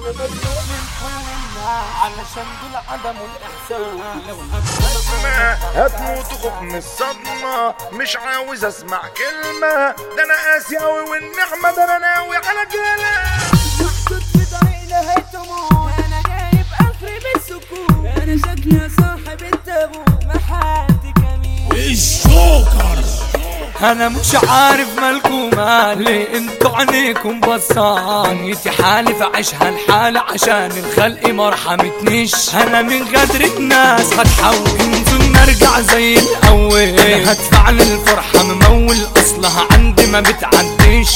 علشان دول عدم الاحسان لو هتموت خوف من الصدمة مش عاوز اسمع كلمة ده انا قاسي اوي والنعمة ده انا ناوي على جلال محطوط في طريق نهايته موت انا جايب اخري بالسكون انا شكلي صاحب التابوت ما حد كمين انا مش عارف مالكم مالي انتوا عينيكم بصانيتي حالف اعيشها الحالة عشان الخلق ما رحمتنيش انا من غدرة ناس هتحول انتوا نرجع زي الاول هدفع للفرحة ممول اصلها عندي ما بتعديش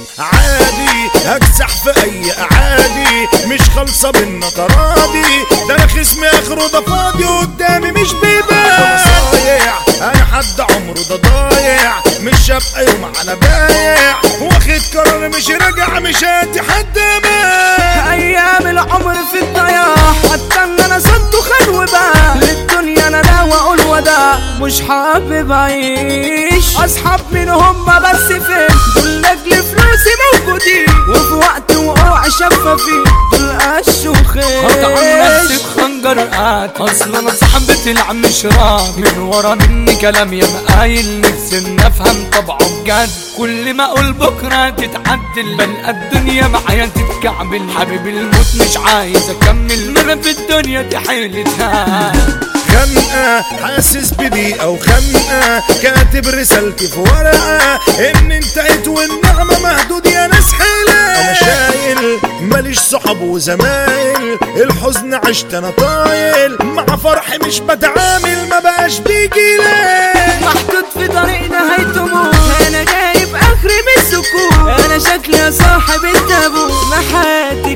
عادي هكسح في اي اعادي مش خالصة بينا تراضي ده انا خصمي اخره ده فاضي قدامي مش بيبان صايع انا حد عمره ده ضايع مش هبقى يوم على بايع واخد قرار مش راجع مش هاتي حد مان ايام العمر في الضياع حتى ان انا صدت خلو بقى للدنيا انا لا واقول وداع مش حابب اعيش اصحاب من هم بس فين دول لاجل فلوسي موجودين وفي وقت وقوع شفافين دول قش قطع نفسي وخيش بخنجرات اصلا انا صاحبة العم شراب من ورا مني كلام يا مقايل نفسي إن افهم طبعه بجد كل ما اقول بكره تتعدل بلقى الدنيا معايا تتكعبل حبيبي الموت مش عايز اكمل مرة في الدنيا دي حيلتها خنقة حاسس بضيقة وخنقة كاتب رسالتي في ورقة ان انتهيت والنعمة مهدود يا ناس حيلة انا شايل ماليش صحاب وزمايل الحزن عشت انا طايل مع فرحي مش بتعامل ما بقاش بيجي ليه محطوط في طريق نهايته موت انا جايب اخري من السكون انا شكلي صاحب التابوت ما حد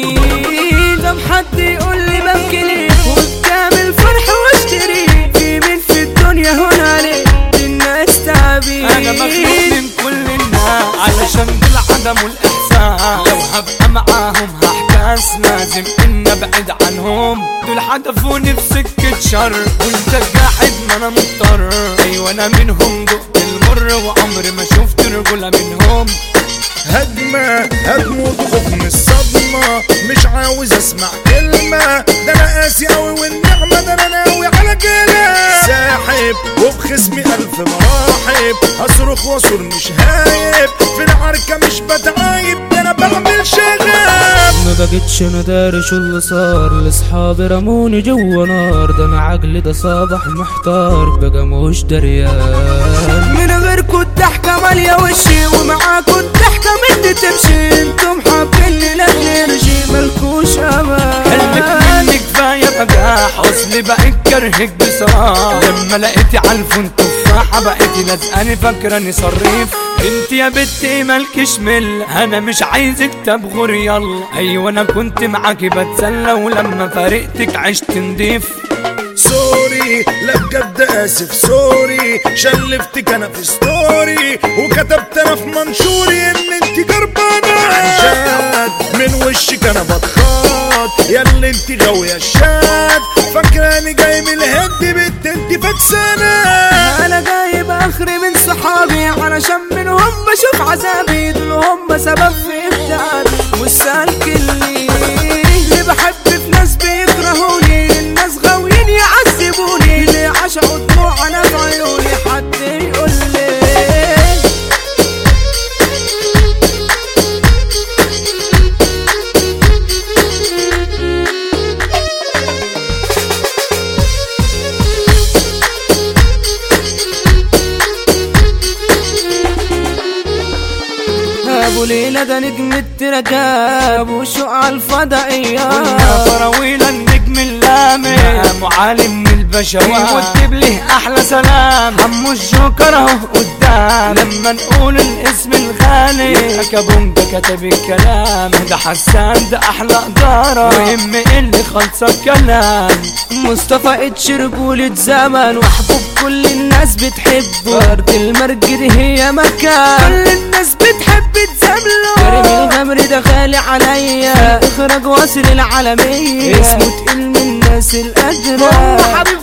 كمين طب حد يقول لي ببكي ليه قدام الفرح واشتري في مين في الدنيا هنا عليه الناس تعبين انا مخلوق من كل الناس علشان بالعدم والاحسان لو هبقى معاهم هحتاس لازم ان ابعد عنهم دول حدفوني في سكة شر وانت قاعد ما انا مضطر ايوه انا منهم دقت المر وعمري ما شفت رجولة منهم هجمة هتموت خوف من الصدمة مش عاوز اسمع كلمة ده انا قاسي اوي والنعمة ده انا ناوي على كلام ساحب وبخصمي الف مراحب هصرخ واصر مش هايب في العركة مش بتعايب ده انا بعمل شغب ما بقتش انا داري شو اللي صار لاصحابي رموني جوا نار ده انا عقلي ده صبح محتار بقى مش دريان من غيركوا الضحكة مالية وشي ومعاكوا الضحكة مني تمشي انتم حابيني لا نرجي ملكوش قلبك امان مني كفاية بقى اصلي بقيت كرهك بصراحة لما لقيتي عالفون تفاحة بقيتي لازقاني فاكراني صريف انت يا بنتي مالكش مل انا مش عايزك تبغر يلا ايوه انا كنت معاكي بتسلى ولما فارقتك عشت نضيف سوري لا بجد اسف سوري شلفتك انا في ستوري وكتبت انا في منشوري ان انت جربانة عن جد من وشك انا بتخاط يا اللي انت غاوية الشاد فاكراني جاي من الهد بنت انت فكسانة انا جايب اخري من صحابي علشان منهم بشوف عذابي دول هم سبب في اكتئابي والسالك اللي اللي بحب في ناس بيكرهوني الناس غاويين يعذبوني اللي عشقوا دموع انا في عيوني حد يقول لي ابو ليلى ده نجم الترجاب وشو على الفضائيات قلنا فراويل النجم اللامع معالم من البشوات وكتب له احلى سلام عمو الجوكر اهو قدام لما نقول الاسم الغالي كابونجا كتب الكلام ده حسان ده احلى اداره مهم اللي خلصه الكلام مصطفى اتش رجولة زمن وحبوب كل الناس بتحبه أرض المرجد هي مكان كل الناس بتحب تزامله كريم الغمر ده غالي عليا اخراج واصل العالمية اسمه تقل من الناس القادرة هو حبيب